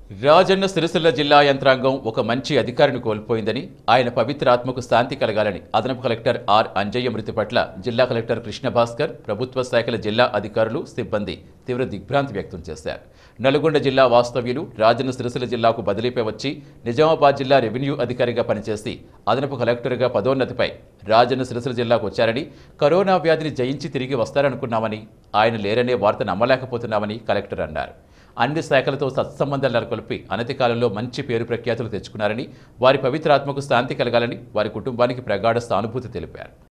రాజన్న సిరిసిల్ల జిల్లా యంత్రాంగం ఒక మంచి అధికారిని కోల్పోయిందని ఆయన పవిత్ర ఆత్మకు శాంతి కలగాలని అదనపు కలెక్టర్ ఆర్ అంజయ్య మృతి పట్ల జిల్లా కలెక్టర్ కృష్ణ భాస్కర్ ప్రభుత్వ శాఖల జిల్లా అధికారులు సిబ్బంది తీవ్ర దిగ్భ్రాంతి వ్యక్తం చేశారు నల్గొండ జిల్లా వాస్తవ్యులు రాజన్న సిరిసిల్ల జిల్లాకు బదిలీపై వచ్చి నిజామాబాద్ జిల్లా రెవెన్యూ అధికారిగా పనిచేసి అదనపు కలెక్టర్గా పదోన్నతిపై రాజన్న సిరిసిల్ల జిల్లాకు వచ్చారని కరోనా వ్యాధిని జయించి తిరిగి వస్తారనుకున్నామని ఆయన లేరనే వార్త నమ్మలేకపోతున్నామని కలెక్టర్ అన్నారు అన్ని శాఖలతో సత్సంబంధాలు నెలకొల్పి అనతి కాలంలో మంచి పేరు ప్రఖ్యాతులు తెచ్చుకున్నారని వారి పవిత్రాత్మకు శాంతి కలగాలని వారి కుటుంబానికి ప్రగాఢ సానుభూతి తెలిపారు